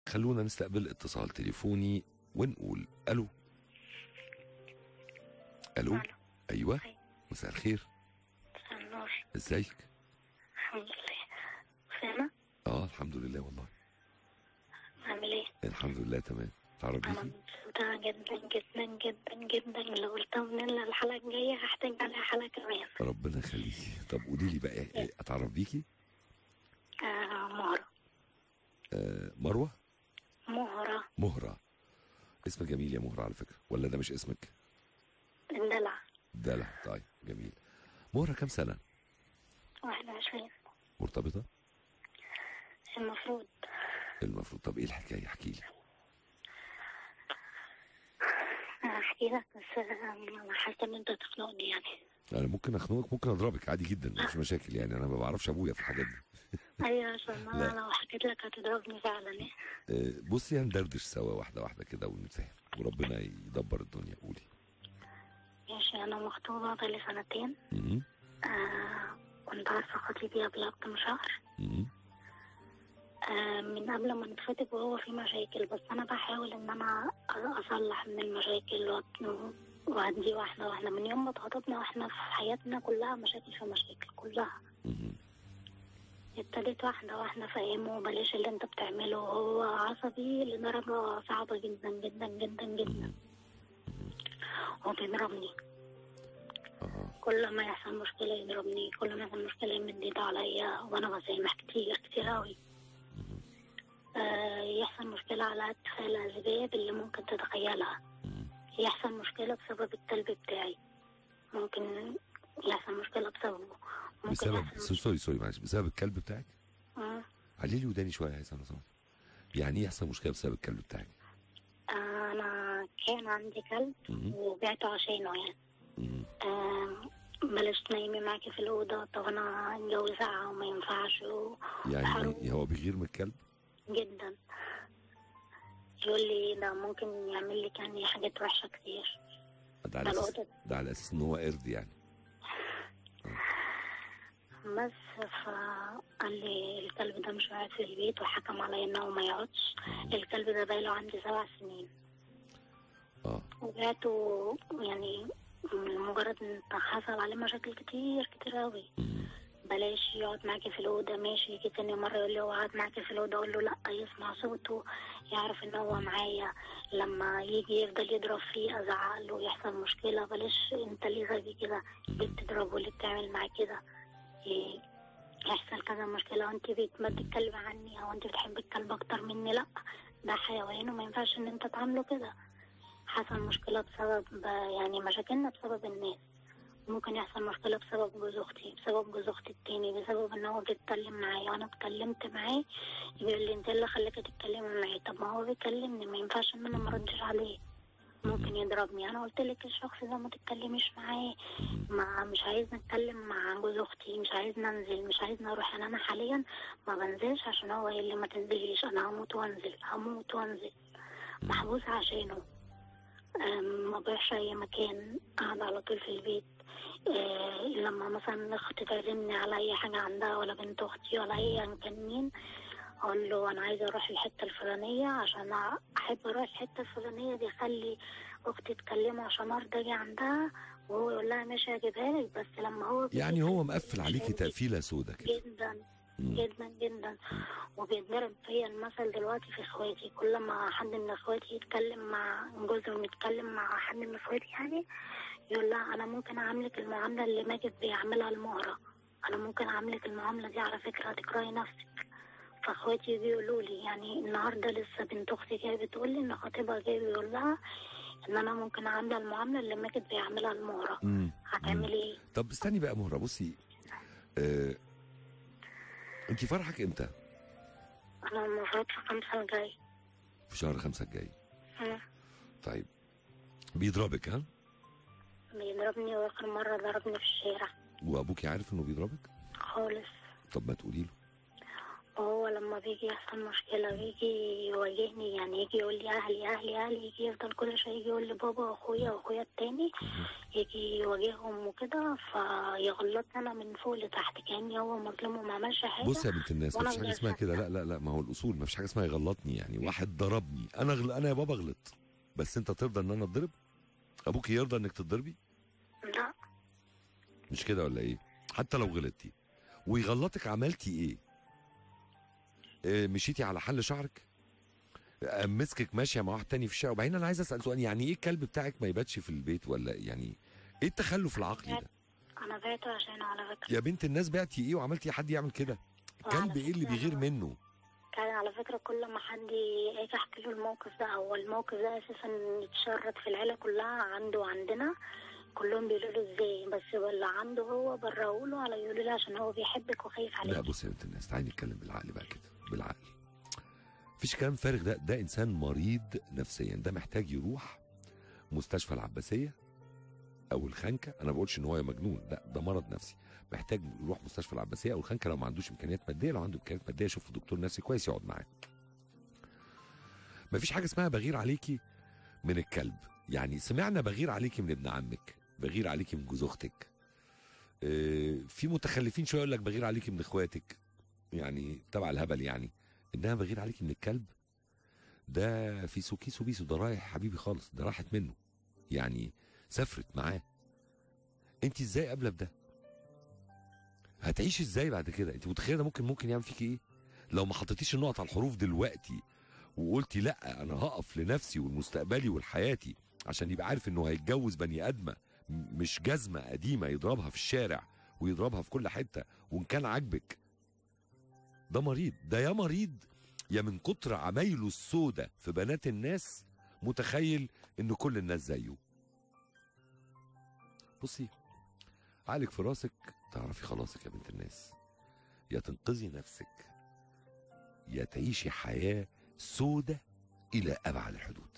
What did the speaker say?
خلونا نستقبل اتصال تليفوني ونقول الو الو ألو. ايوه أيوة. مساء الخير مساء النور ازيك الحمد لله سامة اه الحمد لله والله عامل ايه؟ الحمد لله تمام تعرف أنا بيكي مبسوطة جدا جدا جدا جدا لو قلت من الحلقة الجاية هحتاج عليها حلقة كمان ربنا يخليكي طب قولي لي بقى إيه اتعرف بيكي آه مهرة آه مروه مهرة مهره اسم جميل يا مهره على فكره ولا ده مش اسمك الدلع دلع طيب جميل مهره كام سنه واحد وعشرين مرتبطه المفروض المفروض طب ايه الحكايه احكي لي هحكي لك بس آه، أنا حاسة إن أنت تخنقني يعني انا ممكن اخنقك ممكن اضربك عادي جدا مش مشاكل يعني انا ما بعرفش ابويا في الحاجات دي أيوة عشان لا. أنا لو حكيت لك هتضربني فعلا إيه آه، بصي هندردش سوا واحده واحده كده ونتفاهم وربنا يدبر الدنيا قولي ماشي أنا مخطوبة بقالي سنتين مم. آه كنت عارفة خطيبي قبل أكتر من شهر مم. آه، من قبل ما نتخطب وهو في مشاكل بس انا بحاول ان انا اصلح من المشاكل وأت- وهدي واحده واحده من يوم ما اتخطبنا واحنا في حياتنا كلها مشاكل في مشاكل كلها مم. ابتديت واحده واحده فاهمه بلاش اللي انت بتعمله هو عصبي لدرجه صعبه جدا جدا جدا جدا هو بيضربني اه كل ما يحصل مشكله يضربني كل ما يحصل مشكله يمد ايده عليا وانا بسامح كتير كتير قوي آه يحصل مشكلة على أتفه الأسباب اللي ممكن تتخيلها مم. يحصل مشكلة بسبب الكلب بتاعي ممكن يحصل مشكلة بسببه ممكن بسبب يحصل سوري سوري سوري معلش بسبب الكلب بتاعك مم. علي لي وداني شويه يا هيثم لو سمحت يعني ايه يحصل مشكله بسبب الكلب بتاعك آه أنا كان عندي كلب مم. وبعته عشانه يعني مم. آه بلاش تنيمي معاكي في الأوضة طب أنا الجو ساقع وما ينفعش و- يعني حرام. إيه؟ هو بيغير من الكلب جدا يقول لي ده ممكن يعمل لك يعني حاجات وحشة كتير ده على اساس القطط. ده على اساس ان هو قرد يعني بس فقال لي الكلب ده مش قاعد في البيت وحكم عليا انه ما يقعدش الكلب ده بقاله عندي سبع سنين اه وبعته يعني مجرد ان حصل عليه مشاكل كتير كتير قوي مم. بلاش يقعد معاكي في الأوضة ماشي يجي تاني مرة يقول لي هو قعد معاكي في الأوضة أقول له لأ يسمع صوته يعرف إن هو معايا لما يجي يفضل يضرب فيه أزعق له يحصل مشكلة بلاش أنت ليه غبي كده ليه بتضربه ليه بتعمل معاه كده ي- يحصل كذا مشكلة وأنت بتمد الكلب عني أو أنت بتحب الكلب أكتر مني لأ ده حيوان وما ينفعش إن أنت تعامله كده حصل مشكلة بسبب يعني مشاكلنا بسبب الناس ممكن يحصل مشكلة بسبب جوز أختي بسبب جوز أختي التاني بسبب إن هو بيتكلم معايا وأنا اتكلمت معاه يقول لي أنت اللي خلاكي تتكلمي معايا طب ما هو بيكلمني ما ينفعش إن أنا ما أردش عليه ممكن يضربني أنا قلت لك الشخص ده ما تتكلميش معاه ما مش عايز نتكلم مع جوز أختي مش عايز ننزل مش عايز نروح أنا أنا حاليا ما بنزلش عشان هو اللي ما تنزليش أنا هموت وأنزل هموت وأنزل محبوس عشانه أم، ما بروحش اي مكان قاعد على طول في البيت أه لما مثلا اختي تعزمني على اي حاجه عندها ولا بنت اختي ولا ايا كان مين اقول له انا عايزه اروح الحته الفلانيه عشان احب اروح الحته الفلانيه دي اخلي اختي تكلمه عشان ارضى اجي عندها وهو يقول لها ماشي هجيبها لك بس لما هو بيجي يعني هو مقفل عليكي عشان تقفيله سودا كده جدا مم. جدا جدا وبيتضرب فيا المثل دلوقتي في اخواتي كل ما حد من اخواتي يتكلم مع جوزهم يتكلم مع حد من اخواتي يعني يقول لها انا ممكن اعاملك المعامله اللي ماجد بيعملها لمهره انا ممكن اعاملك المعامله دي على فكره هتكرهي نفسك فاخواتي بيقولوا لي يعني النهارده لسه بنت اختي جايه بتقول لي ان خطيبها جاي بيقول لها ان انا ممكن اعاملها المعامله اللي ماجد بيعملها لمهره مم. هتعملي ايه؟ طب استني بقى مهره بصي آه انت فرحك امتى؟ انا المفروض في خمسه الجاي في شهر خمسة الجاي مم. طيب بيضربك ها؟ بيضربني واخر مره ضربني في الشارع وابوكي عارف انه بيضربك؟ خالص طب ما تقولي له وهو لما بيجي يحصل مشكلة بيجي يواجهني يعني يجي يقول لي أهلي أهلي أهلي يجي يفضل كل شوية يجي يقول لي بابا وأخويا وأخويا التاني يجي يواجههم وكده فيغلطني أنا من فوق لتحت كأني هو مظلوم وما عملش حاجة بص يا بنت الناس وأنا مفيش حاجه غير اسمها كده فاهمة. لا لا لا ما هو الاصول مفيش حاجه اسمها يغلطني يعني واحد ضربني انا غل... انا يا بابا غلط بس انت ترضى ان انا اتضرب ابوك يرضى انك تتضربي لا مش كده ولا ايه حتى لو غلطتي ويغلطك عملتي ايه آه، مشيتي على حل شعرك آه، مسكك ماشيه مع واحد تاني في الشارع وبعدين انا عايز اسال سؤال يعني ايه الكلب بتاعك ما يباتش في البيت ولا يعني ايه التخلف العقلي ده أنا بعته عشان على فكرة يا بنت الناس بعتي ايه وعملتي إيه حد يعمل كده الكلب وعلى ايه اللي فكرة بيغير أنا- منه كان على فكرة كل ما حد يجي أحكي له الموقف ده أو الموقف ده أساسا يتشرط في العيلة كلها عنده وعندنا كلهم بيقولوا له ازاي بس ولا عنده هو براه له على يقولوا له عشان هو بيحبك وخايف عليك لا بص يا بنت الناس تعالي نتكلم بالعقل بقى كده بالعقل مفيش كلام فارغ ده ده انسان مريض نفسيا ده محتاج يروح مستشفى العباسيه او الخنكه انا ما بقولش ان هو مجنون لا ده مرض نفسي محتاج يروح مستشفى العباسيه او الخنكه لو ما عندوش امكانيات ماديه لو عنده امكانيات ماديه يشوف دكتور نفسي كويس يقعد معاه مفيش حاجه اسمها بغير عليكي من الكلب يعني سمعنا بغير عليكي من ابن عمك بغير عليكي من جوز اختك آه، في متخلفين شويه يقول لك بغير عليكي من اخواتك يعني تبع الهبل يعني انها بغير عليكي من الكلب ده في سوكيسو بيسو ده رايح حبيبي خالص ده راحت منه يعني سافرت معاه انت ازاي قابله بده هتعيشي ازاي بعد كده انت متخيله ده ممكن ممكن يعمل فيكي ايه لو ما حطيتيش النقط على الحروف دلوقتي وقلتي لا انا هقف لنفسي ولمستقبلي ولحياتي عشان يبقى عارف انه هيتجوز بني ادمه م- مش جزمه قديمه يضربها في الشارع ويضربها في كل حته وان كان عاجبك ده مريض ده يا مريض يا من كتر عمايله السودة في بنات الناس متخيل ان كل الناس زيه بصي عقلك في راسك تعرفي خلاصك يا بنت الناس يا تنقذي نفسك يا تعيشي حياة سودة إلى أبعد الحدود